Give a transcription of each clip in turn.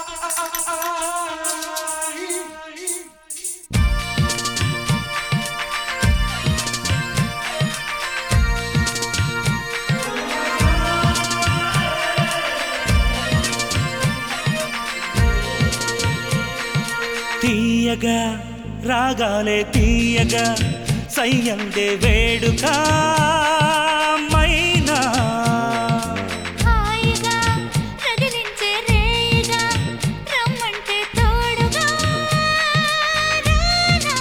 తీయగా రాగాలే తీయగా సయ్యందే వేడుక మైనా హాయిగా రగిలించే రేయిగా రమ్మంటే తోడుగా రానా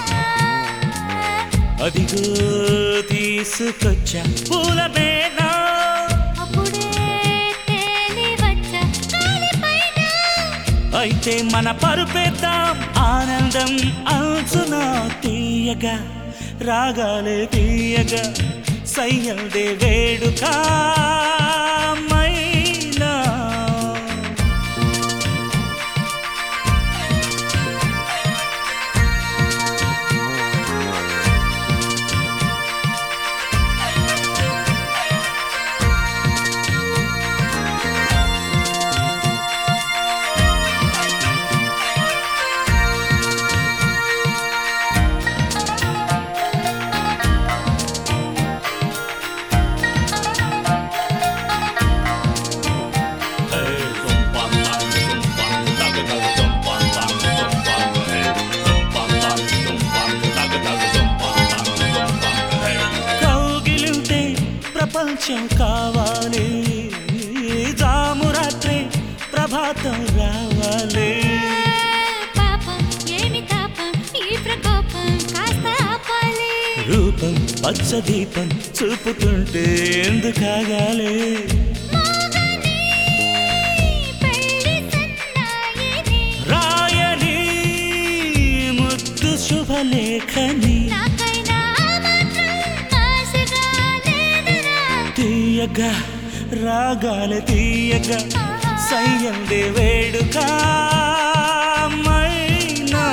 అదిగో తీసుకొచ్చా పూల మేనా అప్పుడే తేలి వచ్చా గాలిపైన అయితే మన పరుపేద్దాం ఆనందం అంచున తీయగా రాగాలే తీయగా సయ్యందే వేడుక మైనా కౌగిలింటే ప్రపంచం కావాలి జాము రాత్రి ప్రభాతం రావాలి పాపం ఏమి తాపం ఈ ప్రకోపం కాస్త ఆపాలి రూపం పచ్చ దీపం చూపుతుంటే ఎందుకాగాలి మోగని పెళ్లి సన్నాయిని రాయని ముద్దు శుభలేఖని నాకైనా మాత్రం ఆశగా లేదురా తీయగా రాగాలి తీయగా సయ్యందే వేడుక మైనా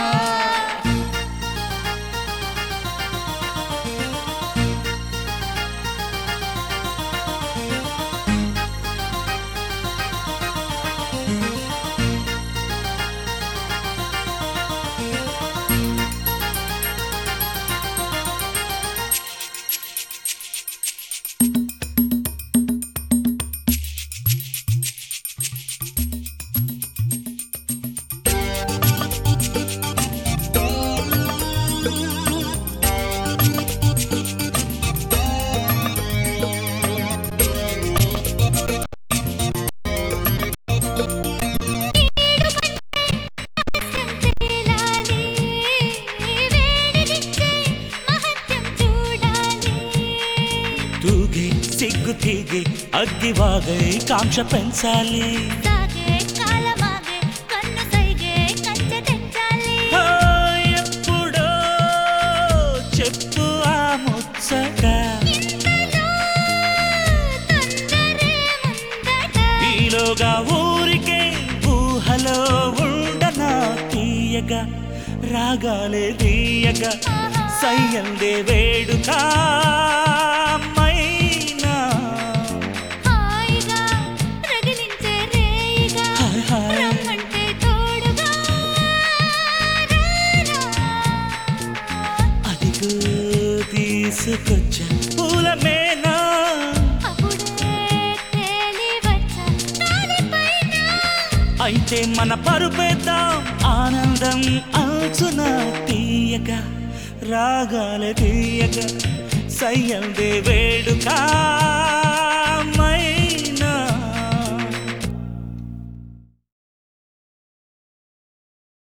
తేలాలి వేడినిచ్చే మహత్యం చూడాలి తూగి సిగ్గు తీగి అగ్గి వాగై కాంక్ష పెంచాలి సాగే కాలమాగే కన్ను సైగే కంచె తెంచాలి ఓ, ఎప్పుడో చెప్పు ఆ ముచ్చట ఇంతలో తొందరే ముందట ఈలోగా ఊరికే ఊహలో ఉండనా తీయగా రాగాలే తీయగా సయ్యందే వేడుక మైనా హాయిగా రగిలించే రేయిగా హాయ్ హాయ్. రమ్మంటే తోడుగా రానా అదిగో తీసుకొచ్చా పూల మేనా అప్పుడే తేలి వచ్చా గాలిపైన అయితే మన పరుపేద్దాం ఆనందం అంచున తీయగా రాగాల తీయగా సయ్యందే వేడుక